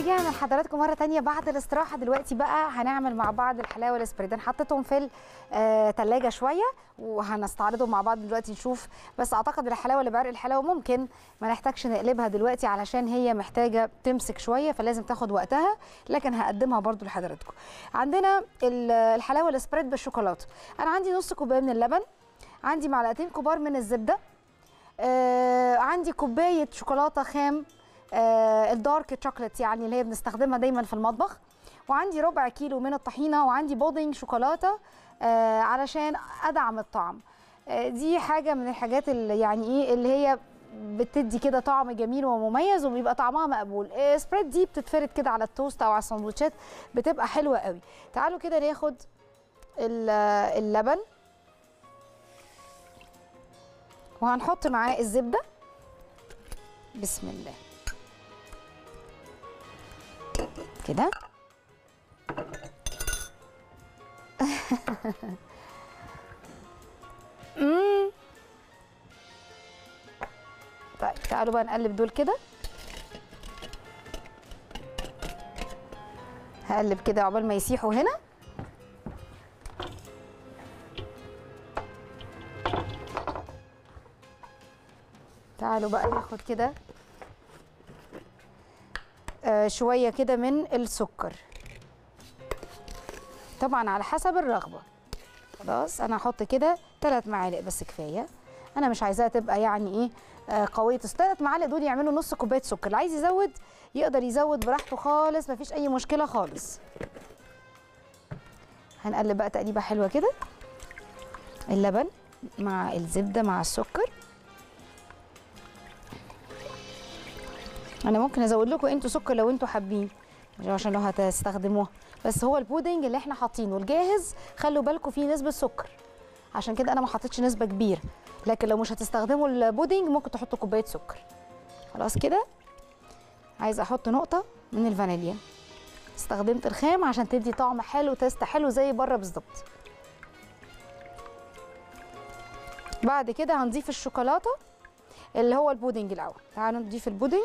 ورجعنا لحضراتكم مره تانية بعد الاستراحه دلوقتي بقى هنعمل مع بعض الحلاوه الاسبريدان حطيتهم في الثلاجه شويه وهنستعرضهم مع بعض دلوقتي نشوف بس اعتقد الحلاوه اللي بعرق الحلاوه ممكن ما نحتاجش نقلبها دلوقتي علشان هي محتاجه تمسك شويه فلازم تاخد وقتها لكن هقدمها برضو لحضراتكم عندنا ال- الحلاوه الاسبريد بالشوكولاته انا عندي نص كوبايه من اللبن عندي معلقتين كبار من الزبده آه عندي كوبايه شوكولاته خام آه الدارك شوكليت يعني اللي هي بنستخدمها دايما في المطبخ وعندي ربع كيلو من الطحينه وعندي بودنج شوكولاته آه علشان ادعم الطعم آه دي حاجه من الحاجات اللي يعني ايه اللي هي بتدي كده طعم جميل ومميز وبيبقى طعمها مقبول آه سبريد دي بتتفرد كده على التوست او على السندوتشات بتبقى حلوه قوي تعالوا كده ناخد ال- اللبن وهنحط معاه الزبده بسم الله كده مم. طيب تعالوا بقى نقلب دول كده هقلب كده عقبال ما يسيحوا هنا تعالوا بقى ناخد كده آه شويه كده من السكر طبعا على حسب الرغبه خلاص انا هحط كده ثلاث معالق بس كفايه انا مش عايزاها تبقى يعني ايه آه قويه الثلاث معالق دول يعملوا نص كوبايه سكر اللي عايز يزود يقدر يزود براحته خالص مفيش اي مشكله خالص هنقلب بقى تقليبه حلوه كده اللبن مع الزبده مع السكر انا ممكن ازود لكم انتوا سكر لو انتوا حابين عشان لو هتستخدموها بس هو البودنج اللي احنا حاطينه الجاهز خلوا بالكم فيه نسبه سكر عشان كده انا ما حطيتش نسبه كبيره لكن لو مش هتستخدموا البودنج ممكن تحطوا كوبايه سكر خلاص كده عايزه احط نقطه من الفانيليا استخدمت الخام عشان تدي طعم حلو تيست حلو زي بره بالظبط بعد كده هنضيف الشوكولاته اللي هو البودنج الاول تعالوا نضيف البودنج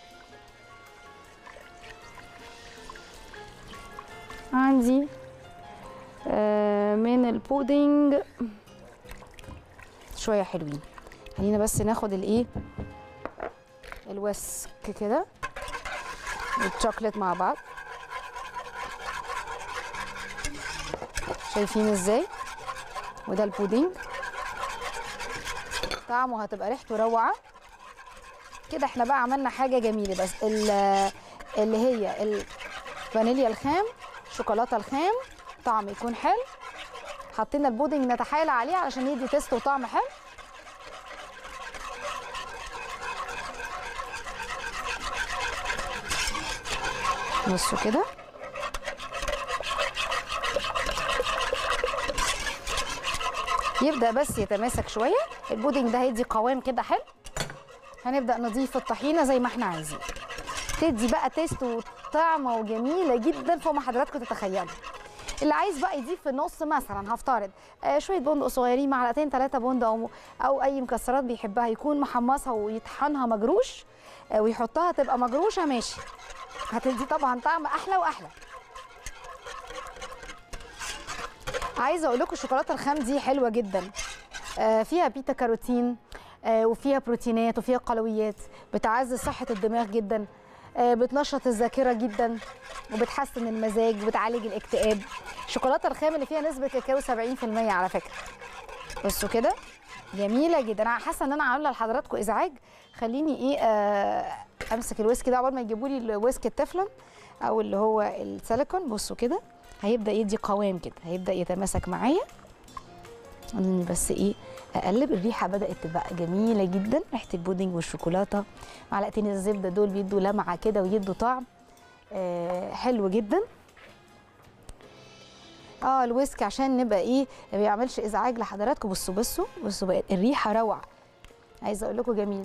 عندي آه، من البودنج شويه حلوين خلينا بس ناخد الايه الوسك كده والشوكليت مع بعض شايفين ازاي وده البودنج طعمه هتبقى ريحته روعه كده احنا بقى عملنا حاجه جميله بس ال- اللي هي الفانيليا الخام شوكولاته الخام طعم يكون حلو حطينا البودنج نتحايل عليه علشان يدي تيست وطعم حلو بصوا كده يبدا بس يتماسك شويه البودنج ده هيدي قوام كده حلو هنبدا نضيف الطحينه زي ما احنا عايزين تدي بقى تيست وطعمه وجميله جدا فوق ما حضراتكم تتخيلوا اللي عايز بقى يضيف في النص مثلا هفترض آه شويه بندق صغيرين معلقتين ثلاثه بندق او او اي مكسرات بيحبها يكون محمصها ويطحنها مجروش آه ويحطها تبقى مجروشه ماشي هتدي طبعا طعم احلى واحلى عايزه اقول لكم الشوكولاته الخام دي حلوه جدا آه، فيها بيتا كاروتين آه، وفيها بروتينات وفيها قلويات بتعزز صحه الدماغ جدا آه، بتنشط الذاكره جدا وبتحسن المزاج وبتعالج الاكتئاب الشوكولاته الخام اللي فيها نسبه كاكاو 70% على فكره بصوا كده جميله جدا انا حاسه ان انا عامله لحضراتكم ازعاج خليني ايه آه امسك الويسك ده عقبال ما يجيبوا لي الويسك التeflon او اللي هو السيليكون بصوا كده هيبدا يدي قوام كده هيبدا يتماسك معايا خليني بس ايه اقلب الريحه بدات تبقى جميله جدا ريحه البودنج والشوكولاته معلقتين الزبده دول بيدوا لمعه كده ويدوا طعم آه حلو جدا اه الويسك عشان نبقى ايه ما بيعملش ازعاج لحضراتكم بصوا بصوا بصوا بقى الريحه روعه عايزه اقول لكم جميل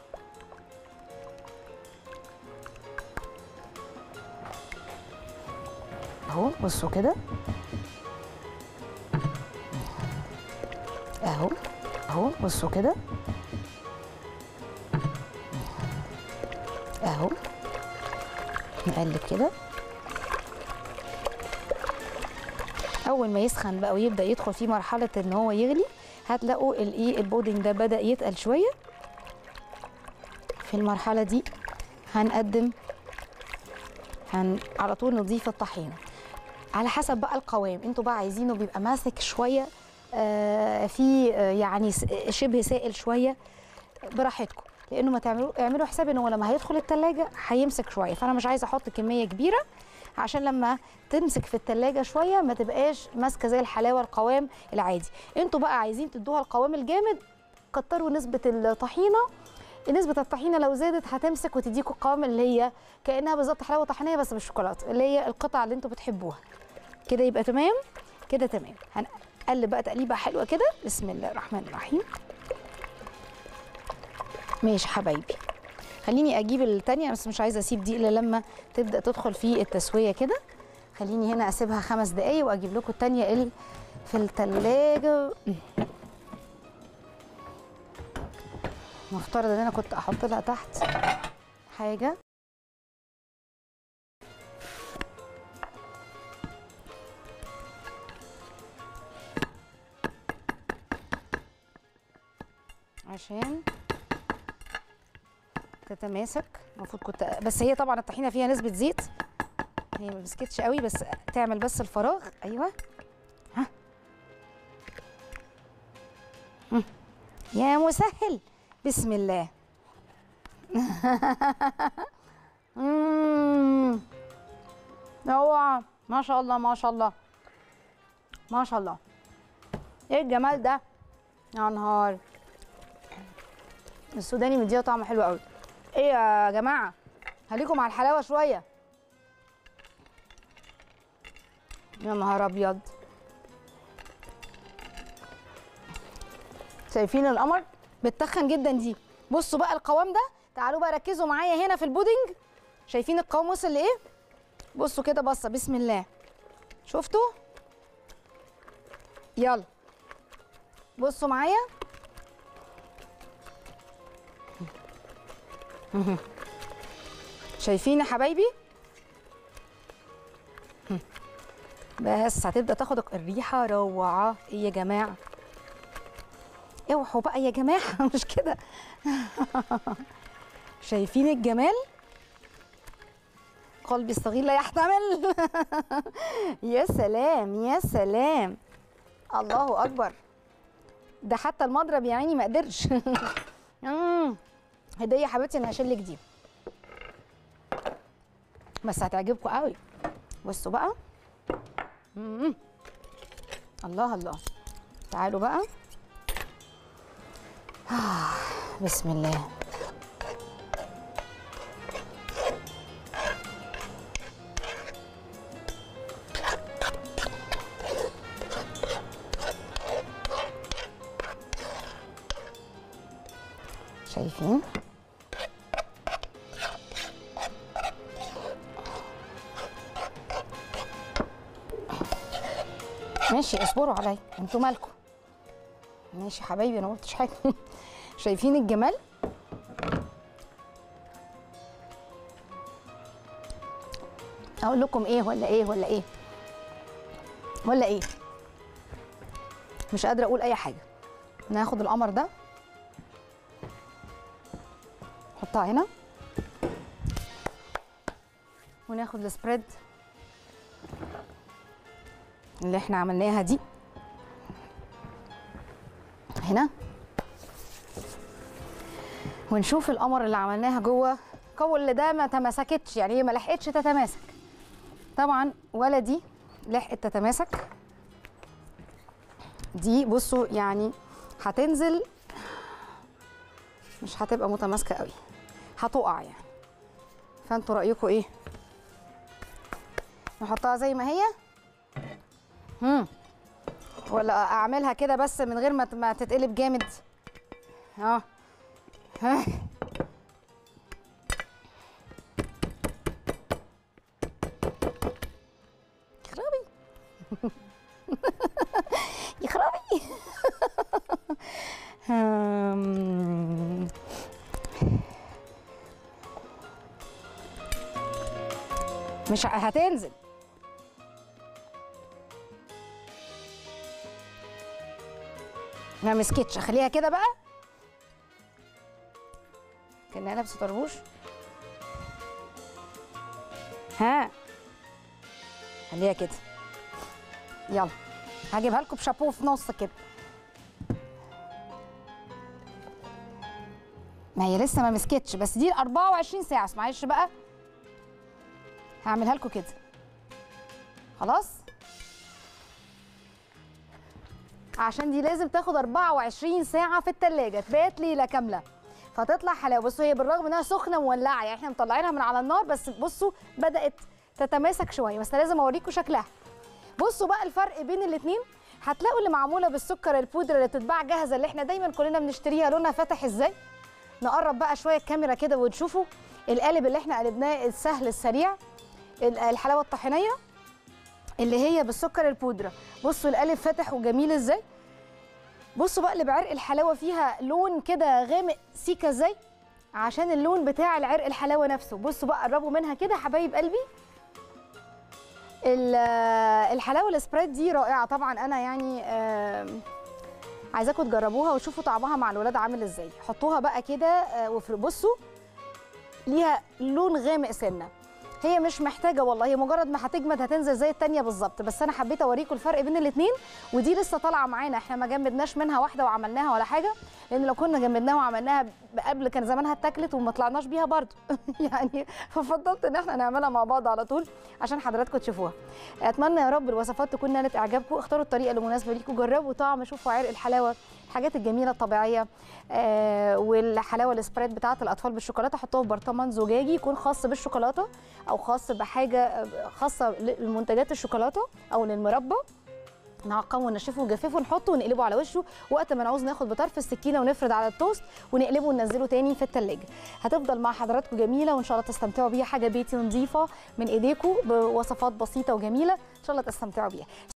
اهو بصوا كده اهو اهو بصوا كده اهو نقلب كده اول ما يسخن بقى ويبدا يدخل في مرحله ان هو يغلي هتلاقوا الايه البودنج ده بدا يتقل شويه في المرحله دي هنقدم هن على طول نضيف الطحينه على حسب بقى القوام انتوا بقى عايزينه بيبقى ماسك شويه آه في آه يعني س- شبه سائل شويه براحتكم لانه ما تعملوا اعملوا حساب انه لما هيدخل التلاجة هيمسك شويه فانا مش عايزه احط كميه كبيره عشان لما تمسك في التلاجة شويه ما تبقاش ماسكه زي الحلاوه القوام العادي انتوا بقى عايزين تدوها القوام الجامد كتروا نسبه الطحينه نسبة الطحينة لو زادت هتمسك وتديكوا القوام اللي هي كأنها بالظبط حلاوة طحينية بس بالشوكولاتة اللي هي القطع اللي انتوا بتحبوها كده يبقى تمام كده تمام هنقلب بقى تقليبة حلوة كده بسم الله الرحمن الرحيم ماشي حبايبي خليني اجيب التانية بس مش عايزة اسيب دي الا لما تبدأ تدخل في التسوية كده خليني هنا اسيبها خمس دقايق واجيب لكم التانية اللي في التلاجة مفترض ان انا كنت احط لها تحت حاجة عشان تتماسك المفروض كنت بس هي طبعا الطحينه فيها نسبه زيت هي ما مسكتش قوي بس تعمل بس الفراغ ايوه ها مم. يا مسهل بسم الله مم. اوعى ما شاء الله ما شاء الله ما شاء الله ايه الجمال ده يا نهار السوداني مديها طعم حلو قوي ايه يا جماعه خليكم على الحلاوه شويه يا نهار ابيض شايفين القمر بتتخن جدا دي بصوا بقى القوام ده تعالوا بقى ركزوا معايا هنا في البودنج شايفين القوام وصل لايه بصوا كده بصه بسم الله شفتوا يلا بصوا معايا شايفين يا حبايبي بس هتبدا تاخد الريحه روعه ايه يا جماعه اوعوا بقى يا جماعه مش كده شايفين الجمال قلبي الصغير لا يحتمل يا سلام يا سلام الله اكبر ده حتى المضرب يا عيني ما قدرش مم. هديه يا حبيبتي انا هشيلك دي بس هتعجبكم قوي بصوا بقى مم. الله الله تعالوا بقى آه. بسم الله شايفين ماشي اصبروا عليا انتوا مالكم ماشي يا حبايبي انا ما قلتش حاجه شايفين الجمال اقول لكم ايه ولا ايه ولا ايه ولا ايه مش قادره اقول اي حاجه ناخد القمر ده نحطها هنا وناخد السبريد اللي احنا عملناها دي هنا ونشوف القمر اللي عملناها جوه كل ده ما تماسكتش يعني هي ما لحقتش تتماسك طبعا ولا دي لحقت تتماسك دي بصوا يعني هتنزل مش هتبقى متماسكه قوي هتقع يعني فانتوا رايكم ايه نحطها زي ما هي هم ولا اعملها كده بس من غير ما ما تتقلب جامد اه ها يخربي يخربي هم. مش ه- هتنزل ما مسكتش خليها كده بقى كانها لابسه طربوش ها خليها كده يلا هجيبها لكم بشابوه في نص كده ما هي لسه ما مسكتش بس دي 24 ساعه بس معلش بقى هعملها لكم كده خلاص عشان دي لازم تاخد 24 ساعه في التلاجة تبات ليله كامله فتطلع حلاوه بصوا هي بالرغم انها سخنه مولعه يعني احنا مطلعينها من على النار بس بصوا بدات تتماسك شويه بس لازم اوريكم شكلها بصوا بقى الفرق بين الاثنين هتلاقوا اللي معموله بالسكر البودره اللي بتتباع جاهزه اللي احنا دايما كلنا بنشتريها لونها فاتح ازاي نقرب بقى شويه الكاميرا كده وتشوفوا القالب اللي احنا قلبناه السهل السريع ال- الحلاوه الطحينيه اللي هي بالسكر البودره بصوا القالب فاتح وجميل ازاي بصوا بقى اللي بعرق الحلاوه فيها لون كده غامق سيكا ازاي عشان اللون بتاع العرق الحلاوه نفسه بصوا بقى قربوا منها كده يا حبايب قلبي ال- الحلاوه السبريد دي رائعه طبعا انا يعني آم، عايزاكم تجربوها وتشوفوا طعمها مع الولاد عامل ازاي حطوها بقى كده آه، وفر بصوا ليها لون غامق سنه هي مش محتاجه والله هي مجرد ما هتجمد هتنزل زي التانية بالظبط بس انا حبيت اوريكم الفرق بين الاثنين ودي لسه طالعه معانا احنا ما جمدناش منها واحده وعملناها ولا حاجه لان لو كنا جمدناها وعملناها قبل كان زمانها اتاكلت وما طلعناش بيها برضو يعني ففضلت ان احنا نعملها مع بعض على طول عشان حضراتكم تشوفوها اتمنى يا رب الوصفات تكون نالت اعجابكم اختاروا الطريقه المناسبه ليكم جربوا طعم شوفوا عرق الحلاوه الحاجات الجميله الطبيعيه آه والحلاوه السبريد بتاعه الاطفال بالشوكولاته حطوها في برطمان زجاجي يكون خاص بالشوكولاته او خاص بحاجه آه، خاصه لمنتجات الشوكولاته او للمربى نعقمه ونشفه ونجففه ونحطه ونقلبه على وشه وقت ما نعوز ناخد بطرف السكينه ونفرد على التوست ونقلبه وننزله تاني في التلاجة هتفضل مع حضراتكم جميله وان شاء الله تستمتعوا بيها حاجه بيتي نظيفه من ايديكم بوصفات بسيطه وجميله ان شاء الله تستمتعوا بيها